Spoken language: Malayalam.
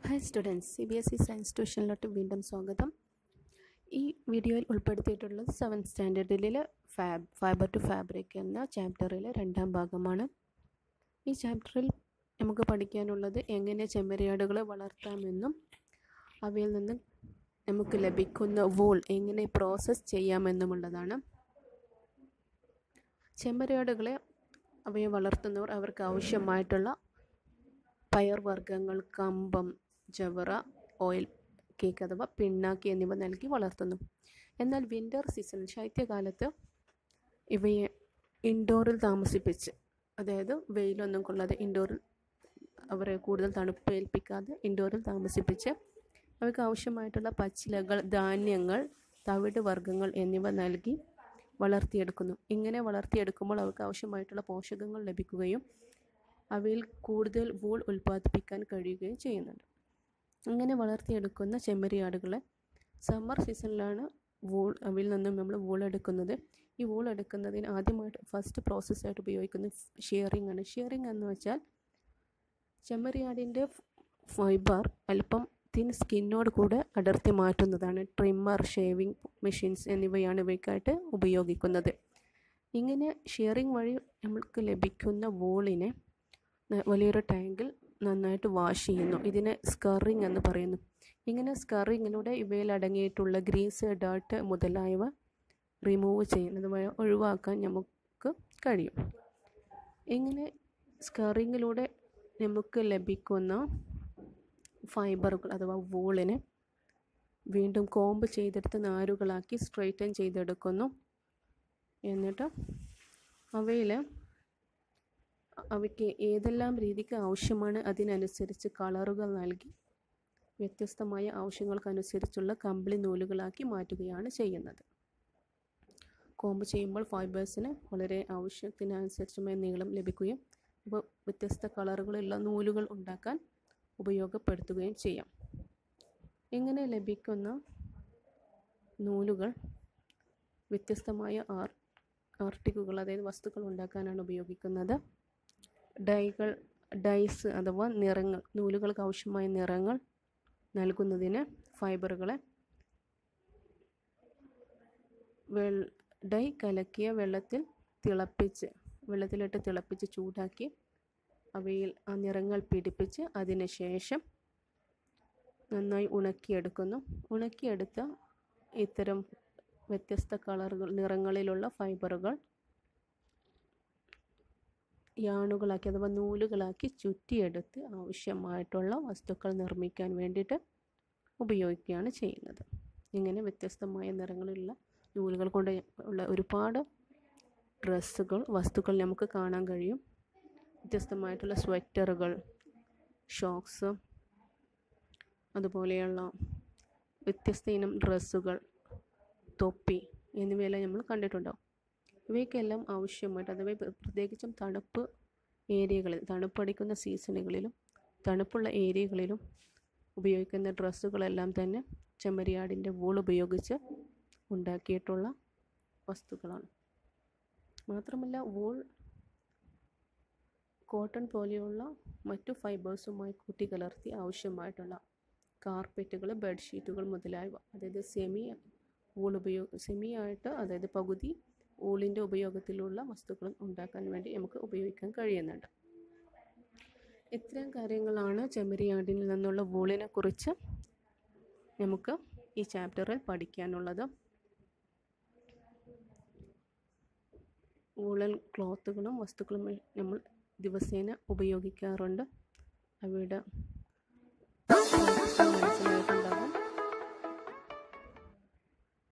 hi students C B S E science ട്യൂഷനിലോട്ട് വീണ്ടും സ്വാഗതം ഈ വീഡിയോയിൽ ഉൾപ്പെടുത്തിയിട്ടുള്ളത് സെവൻത് സ്റ്റാൻഡേർഡിലെ ഫാബ് ഫൈബർ ടു ഫാബ്രിക് എന്ന ചാപ്റ്ററിലെ രണ്ടാം ഭാഗമാണ് ഈ ചാപ്റ്ററിൽ നമുക്ക് പഠിക്കാനുള്ളത് എങ്ങനെ ചെമ്മരിയാടുകളെ വളർത്താമെന്നും അവയിൽ നിന്ന് നമുക്ക് ലഭിക്കുന്ന വൂൾ എങ്ങനെ പ്രോസസ്സ് ചെയ്യാമെന്നുമുള്ളതാണ് ചെമ്മരിയാടുകളെ അവയെ വളർത്തുന്നവർ അവർക്ക് ആവശ്യമായിട്ടുള്ള പയർവർഗ്ഗങ്ങൾ കമ്പം ജവറ ഓയിൽ കേക്ക് അഥവാ പിണ്ണാക്കി എന്നിവ നൽകി വളർത്തുന്നു എന്നാൽ വിൻ്റർ സീസണിൽ ശൈത്യകാലത്ത് ഇവയെ ഇൻഡോറിൽ താമസിപ്പിച്ച് അതായത് വെയിലൊന്നും കൊള്ളാതെ ഇൻഡോറിൽ അവരെ കൂടുതൽ തണുപ്പ് ഏൽപ്പിക്കാതെ ഇൻഡോറിൽ താമസിപ്പിച്ച് അവയ്ക്ക് ആവശ്യമായിട്ടുള്ള പച്ചിലകൾ ധാന്യങ്ങൾ തവിട് വർഗ്ഗങ്ങൾ എന്നിവ നൽകി വളർത്തിയെടുക്കുന്നു ഇങ്ങനെ വളർത്തിയെടുക്കുമ്പോൾ അവർക്ക് ആവശ്യമായിട്ടുള്ള പോഷകങ്ങൾ ലഭിക്കുകയും അവയിൽ കൂടുതൽ വൂൾ ഉൽപ്പാദിപ്പിക്കാൻ കഴിയുകയും ചെയ്യുന്നുണ്ട് അങ്ങനെ വളർത്തിയെടുക്കുന്ന ചെമ്മരിയാടുകളെ സമ്മർ സീസണിലാണ് വൂൾ അവയിൽ നിന്നും നമ്മൾ വൂൾ എടുക്കുന്നത് ഈ വൂൾ എടുക്കുന്നതിന് ആദ്യമായിട്ട് ഫസ്റ്റ് പ്രോസസ്സായിട്ട് ഉപയോഗിക്കുന്നത് ഷിയറിംഗ് ആണ് ഷിയറിംഗ് എന്ന് വെച്ചാൽ ചെമ്മരിയാടിൻ്റെ ഫൈബർ അല്പം തിൻ സ്കിന്നോട് കൂടെ അടർത്തി മാറ്റുന്നതാണ് ട്രിമ്മർ ഷേവിംഗ് മെഷീൻസ് എന്നിവയാണ് ഇവയ്ക്കായിട്ട് ഉപയോഗിക്കുന്നത് ഇങ്ങനെ ഷിയറിംഗ് വഴി നമുക്ക് ലഭിക്കുന്ന വൂളിനെ വലിയൊരു ടാങ്കിൽ നന്നായിട്ട് വാഷ് ചെയ്യുന്നു ഇതിനെ സ്കറിങ് എന്ന് പറയുന്നു ഇങ്ങനെ സ്കറിങ്ങിലൂടെ ഇവയിൽ അടങ്ങിയിട്ടുള്ള ഗ്രീസ് ഡേർട്ട് മുതലായവ റിമൂവ് ചെയ്യുന്നത് വഴി ഒഴിവാക്കാൻ നമുക്ക് കഴിയും ഇങ്ങനെ സ്കറിങ്ങിലൂടെ നമുക്ക് ലഭിക്കുന്ന ഫൈബറുകൾ അഥവാ വൂളിനെ വീണ്ടും കോമ്പ് ചെയ്തെടുത്ത് നാരുകളാക്കി സ്ട്രെയിറ്റൻ ചെയ്തെടുക്കുന്നു എന്നിട്ട് അവയിൽ അവയ്ക്ക് ഏതെല്ലാം രീതിക്ക് ആവശ്യമാണ് അതിനനുസരിച്ച് കളറുകൾ നൽകി വ്യത്യസ്തമായ ആവശ്യങ്ങൾക്കനുസരിച്ചുള്ള കമ്പിളി നൂലുകളാക്കി മാറ്റുകയാണ് ചെയ്യുന്നത് കോമ്പ് ചെയ്യുമ്പോൾ ഫൈബേഴ്സിന് വളരെ ആവശ്യത്തിനനുസരിച്ചുമായ നീളം ലഭിക്കുകയും അപ്പോൾ വ്യത്യസ്ത കളറുകളുള്ള നൂലുകൾ ഉണ്ടാക്കാൻ ഉപയോഗപ്പെടുത്തുകയും ചെയ്യാം ഇങ്ങനെ ലഭിക്കുന്ന നൂലുകൾ വ്യത്യസ്തമായ ആർ ആർട്ടിക്കുകൾ അതായത് വസ്തുക്കൾ ഉണ്ടാക്കാനാണ് ഉപയോഗിക്കുന്നത് ഡൈകൾ ഡൈസ് അഥവാ നിറങ്ങൾ നൂലുകൾക്ക് ആവശ്യമായ നിറങ്ങൾ നൽകുന്നതിന് ഫൈബറുകളെ വെൾ ഡൈ കലക്കിയ വെള്ളത്തിൽ തിളപ്പിച്ച് വെള്ളത്തിലിട്ട് തിളപ്പിച്ച് ചൂടാക്കി അവയിൽ ആ നിറങ്ങൾ പിടിപ്പിച്ച് അതിന് ശേഷം നന്നായി ഉണക്കിയെടുക്കുന്നു ഉണക്കിയെടുത്ത ഇത്തരം വ്യത്യസ്ത കളറുകൾ നിറങ്ങളിലുള്ള ഫൈബറുകൾ യാണുകളാക്കി അഥവാ നൂലുകളാക്കി ചുറ്റിയെടുത്ത് ആവശ്യമായിട്ടുള്ള വസ്തുക്കൾ നിർമ്മിക്കാൻ വേണ്ടിയിട്ട് ഉപയോഗിക്കുകയാണ് ചെയ്യുന്നത് ഇങ്ങനെ വ്യത്യസ്തമായ നിറങ്ങളിലുള്ള നൂലുകൾ കൊണ്ട് ഉള്ള ഒരുപാട് ഡ്രസ്സുകൾ വസ്തുക്കൾ നമുക്ക് കാണാൻ കഴിയും വ്യത്യസ്തമായിട്ടുള്ള സ്വെറ്ററുകൾ ഷോക്സ് അതുപോലെയുള്ള വ്യത്യസ്ത ഇനം ഡ്രസ്സുകൾ തൊപ്പി എന്നിവയെല്ലാം നമ്മൾ കണ്ടിട്ടുണ്ടാവും ഇവയ്ക്കെല്ലാം ആവശ്യമായിട്ട് അഥവാ പ്രത്യേകിച്ചും തണുപ്പ് ഏരിയകളിൽ തണുപ്പടിക്കുന്ന സീസണുകളിലും തണുപ്പുള്ള ഏരിയകളിലും ഉപയോഗിക്കുന്ന ഡ്രസ്സുകളെല്ലാം തന്നെ ചെമ്മരിയാടിൻ്റെ വൂൾ ഉപയോഗിച്ച് ഉണ്ടാക്കിയിട്ടുള്ള വസ്തുക്കളാണ് മാത്രമല്ല വൂൾ കോട്ടൺ പോലെയുള്ള മറ്റു ഫൈബേഴ്സുമായി കൂട്ടിക്കലർത്തി ആവശ്യമായിട്ടുള്ള കാർപ്പറ്റുകൾ ബെഡ്ഷീറ്റുകൾ മുതലായവ അതായത് സെമി വൂൾ ഉപയോഗ സെമി ആയിട്ട് അതായത് പകുതി ഊളിൻ്റെ ഉപയോഗത്തിലുള്ള വസ്തുക്കൾ ഉണ്ടാക്കാൻ വേണ്ടി നമുക്ക് ഉപയോഗിക്കാൻ കഴിയുന്നുണ്ട് ഇത്തരം കാര്യങ്ങളാണ് ചെമ്മരിയാടിൽ നിന്നുള്ള വൂളിനെ കുറിച്ച് നമുക്ക് ഈ ചാപ്റ്ററിൽ പഠിക്കാനുള്ളത് വൂളൻ ക്ലോത്തുകളും വസ്തുക്കളും നമ്മൾ ദിവസേന ഉപയോഗിക്കാറുണ്ട് അവയുടെ